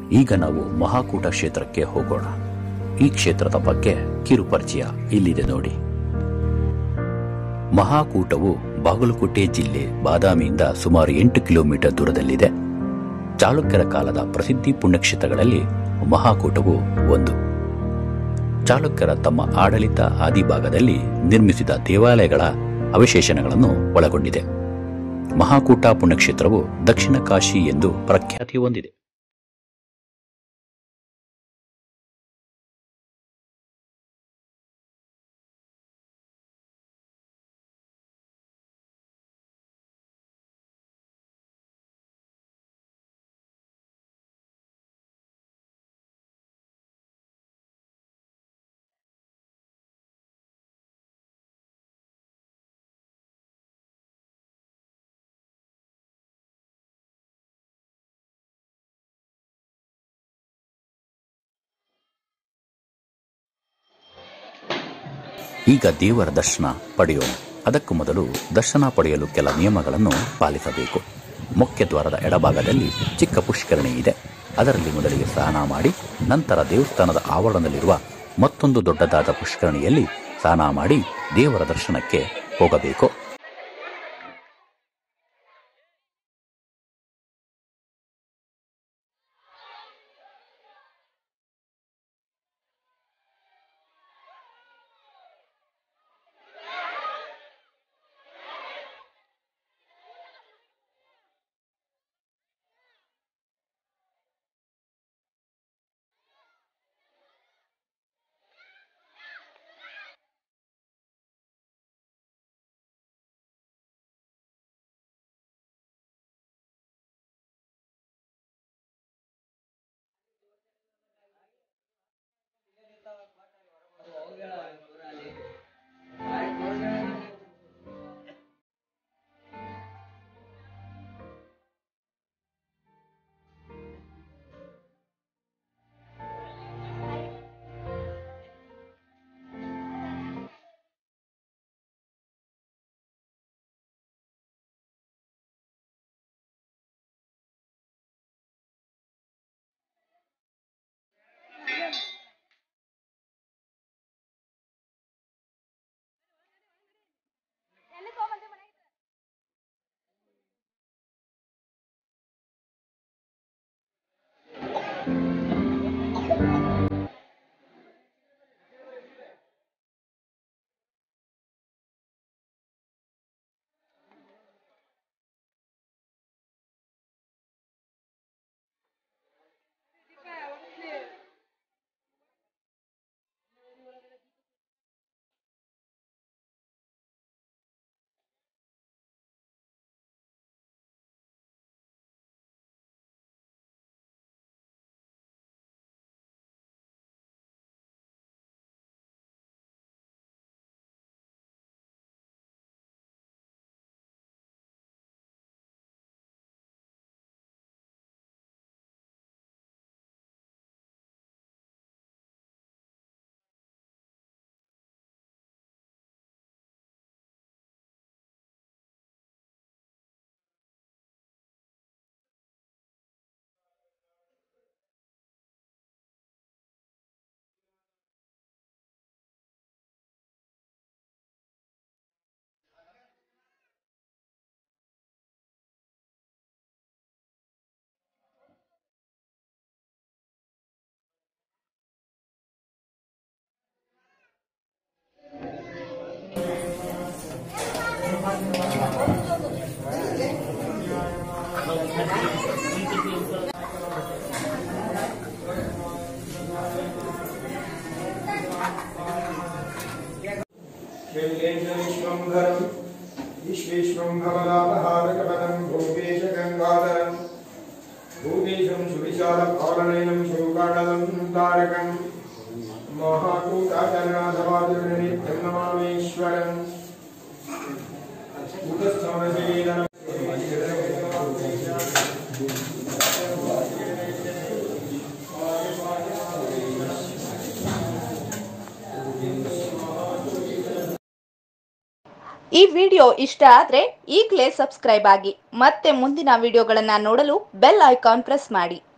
ಈಗ ನಾವು ಮಹಾಕೂಟ ಕ್ಷೇತ್ರಕ್ಕೆ ಹೋಗೋಣ ಈ ಕ್ಷೇತ್ರದ ಬಗ್ಗೆ ಕಿರು ಪರಿಚಯ ಇಲ್ಲಿದೆ ನೋಡಿ ಮಹಾಕೂಟವು ಬಾಗಲಕೋಟೆ ಜಿಲ್ಲೆ ಬಾದಾಮಿಯಿಂದ ಸುಮಾರು ಎಂಟು ಕಿಲೋಮೀಟರ್ ದೂರದಲ್ಲಿದೆ ಚಾಲುಕ್ಯರ ಕಾಲದ ಪ್ರಸಿದ್ಧಿ ಪುಣ್ಯಕ್ಷೇತ್ರಗಳಲ್ಲಿ ಮಹಾಕೂಟವು ಒಂದು ಚಾಲುಕ್ಯರ ತಮ್ಮ ಆಡಳಿತ ಆದಿಭಾಗದಲ್ಲಿ ನಿರ್ಮಿಸಿದ ದೇವಾಲಯಗಳ ಅವಶೇಷಣಗಳನ್ನು ಒಳಗೊಂಡಿದೆ ಮಹಾಕೂಟ ಪುಣ್ಯಕ್ಷೇತ್ರವು ದಕ್ಷಿಣ ಕಾಶಿ ಎಂದು ಪ್ರಖ್ಯಾತಿ ಹೊಂದಿದೆ ಈಗ ದೇವರ ದರ್ಶನ ಪಡೆಯೋಣ ಅದಕ್ಕೂ ಮೊದಲು ದರ್ಶನ ಪಡೆಯಲು ಕೆಲ ನಿಯಮಗಳನ್ನು ಪಾಲಿಸಬೇಕು ಮುಖ್ಯ ದ್ವಾರದ ಎಡಭಾಗದಲ್ಲಿ ಚಿಕ್ಕ ಪುಷ್ಕರಣಿ ಇದೆ ಅದರಲ್ಲಿ ಮೊದಲಿಗೆ ಸ್ನಾನ ಮಾಡಿ ನಂತರ ದೇವಸ್ಥಾನದ ಆವರಣದಲ್ಲಿರುವ ಮತ್ತೊಂದು ದೊಡ್ಡದಾದ ಪುಷ್ಕರಣಿಯಲ್ಲಿ ಸ್ನಾನ ಮಾಡಿ ದೇವರ ದರ್ಶನಕ್ಕೆ ಹೋಗಬೇಕು विश्वम्भरम् विश्वेश्वं भवलापहारकपदं भूपेश गङ्गाधरम् भूतेशं सुविशालपालनयनं शोकाडलं तारकम् महाकूटाचरणाधवादुर्नित्यं नमामीश्वरम् ಈ ವಿಡಿಯೋ ಇಷ್ಟ ಆದರೆ ಈಗಲೇ ಸಬ್ಸ್ಕ್ರೈಬ್ ಆಗಿ ಮತ್ತೆ ಮುಂದಿನ ವಿಡಿಯೋಗಳನ್ನು ನೋಡಲು ಬೆಲ್ ಐಕಾನ್ ಪ್ರೆಸ್ ಮಾಡಿ